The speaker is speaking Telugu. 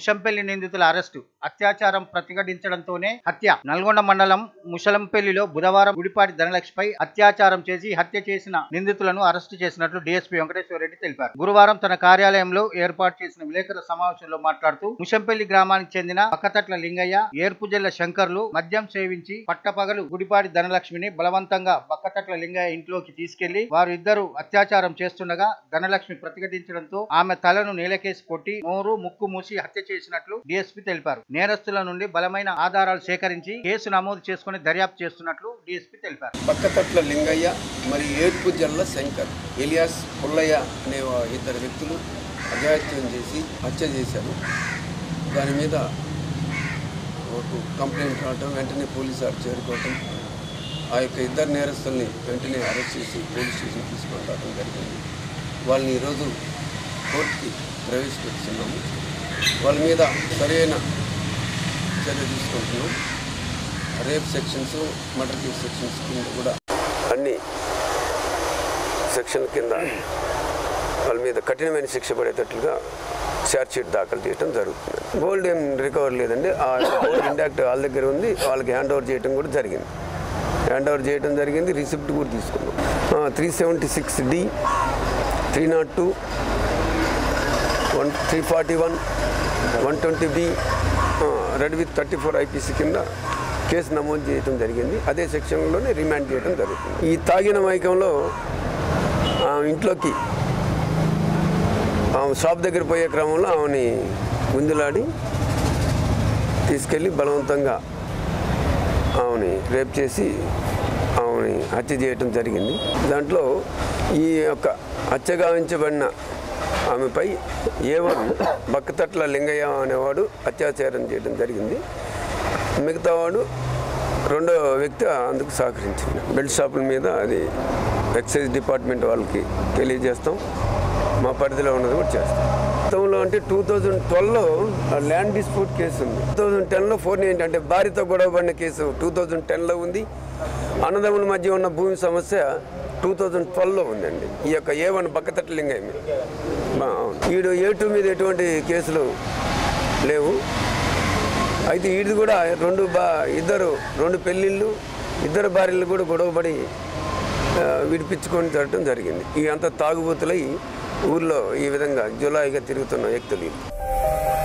ముషంపల్లి నిందితుల అరెస్టు అత్యాచారం ప్రతిఘటించడంతోనే హత్య నల్గొండ మండలం ముషలంపల్లిలో బుధవారం గుడిపాటి ధనలక్ష్మిపై అత్యాచారం చేసి హత్య చేసిన నిందితులను అరెస్టు చేసినట్లు డీఎస్పీ వెంకటేశ్వర రెడ్డి తెలిపారు గురువారం తన కార్యాలయంలో ఏర్పాటు చేసిన విలేకరుల సమావేశంలో మాట్లాడుతూ ముషంపల్లి గ్రామానికి చెందిన పక్కతట్ల లింగయ్య ఏర్పుజల్ల శంకర్లు మద్యం సేవించి పట్టపగలు గుడిపాటి ధనలక్ష్మిని బలవంతంగా బక్కతట్ల లింగయ్య ఇంట్లోకి తీసుకెళ్లి వారు ఇద్దరు అత్యాచారం చేస్తుండగా ధనలక్ష్మి ప్రతిఘటించడంతో ఆమె తలను నేలకేసి కొట్టి నోరు ముక్కు మూసి హత్య చేసినట్లు డీఎస్పీ తెలిపారు నేరస్తుల నుండి బలమైన ఆధారాలు సేకరించి కేసు నమోదు చేసుకుని దర్యాప్తు చేస్తున్నట్లు డీఎస్పీ తెలిపారు పక్కతట్ల లింగయ్య మరియు ఏర్పు జల్ల శంకర్ ఎలియాస్ పుల్లయ్య అనే వా- ఇద్దరు వ్యక్తులు అఘాయిత్యం చేసి హత్య చేశారు దాని మీద ఒక కంప్లైంట్ రావటం వెంటనే పోలీసు వారు చేరుకోవటం ఆ యొక్క ఇద్దరు నేరస్తుల్ని వెంటనే అరెస్ట్ చేసి పోలీస్ స్టేషన్ తీసుకొని రావడం జరిగింది వాళ్ళని ఈరోజు కోర్టుకి ప్రవేశపెడుతున్నాము వాళ్ళ మీద సరైన చర్య తీసుకుంటున్నాం rape sections murder case sections కింద కూడా అన్ని సెక్షన్ కింద వాళ్ళ మీద కఠినమైన శిక్ష పడేటట్లుగా ఛార్జ్ షీట్ దాఖలు చేయడం జరుగుతుంది గోల్డ్ ఏం రికవర్ లేదండి ఆ గోల్డ్ ఇండాక్ట్ వాళ్ళ దగ్గర ఉంది వాళ్ళకి హ్యాండ్ ఓవర్ చేయడం కూడా జరిగింది హ్యాండ్ ఓవర్ చేయడం జరిగింది రిసిప్ట్ కూడా తీసుకున్నాం three seventy six D three naught two one three forty one one twenty B read with thirty four IPC కింద కేసు నమోదు చేయడం జరిగింది అదే సెక్షన్లోనే రిమాండ్ చేయడం జరుగుతుంది ఈ తాగిన మైకంలో ఆ, ఇంట్లోకి ఆమె షాప్ దగ్గర పోయే క్రమంలో ఆమెని గుంజులాడి తీసుకెళ్ళి బలవంతంగా ఆమెని రేప్ చేసి ఆమెని హత్య చేయటం జరిగింది దాంట్లో ఈ యొక్క హత్య గావించబడిన ఆమెపై ఏవన్ బక్కతట్ల లింగయ్య అనేవాడు అత్యాచారం చేయడం జరిగింది మిగతా వాడు రెండో వ్యక్తి అందుకు సహకరించింది బెల్ట్ షాపుల మీద అది ఎక్సైజ్ డిపార్ట్మెంట్ వాళ్ళకి తెలియజేస్తాం మా పరిధిలో ఉన్నది కూడా చేస్తాం గతంలో అంటే టూ థౌజండ్ ట్వెల్వ్లో ల్యాండ్ డిస్ప్యూట్ కేసు ఉంది టూ థౌజండ్ టెన్లో ఫోర్ నైన్టీ అంటే భార్యతో గొడవ పడిన కేసు టూ థౌజండ్ టెన్లో ఉంది అన్నదమ్ముల మధ్య ఉన్న భూమి సమస్య టూ థౌజండ్ ట్వెల్వ్లో ఉందండి ఈ యొక్క ఏ వన్ బక్కతట్ల లింగయ్య మీద బా- అవును. ఈడు ఏ టూ మీద ఎటువంటి కేసులు లేవు అయితే వీడిది కూడా రెండు బా ఇద్దరు రెండు పెళ్ళిళ్ళు ఇద్దరు భార్యలు కూడా గొడవపడి ఆ, విడిపించుకొని జరగడం జరిగింది ఈ అంతా తాగుబోతులై ఊర్లో ఈ విధంగా జులాయిగా తిరుగుతున్న వ్యక్తులు వీళ్ళు.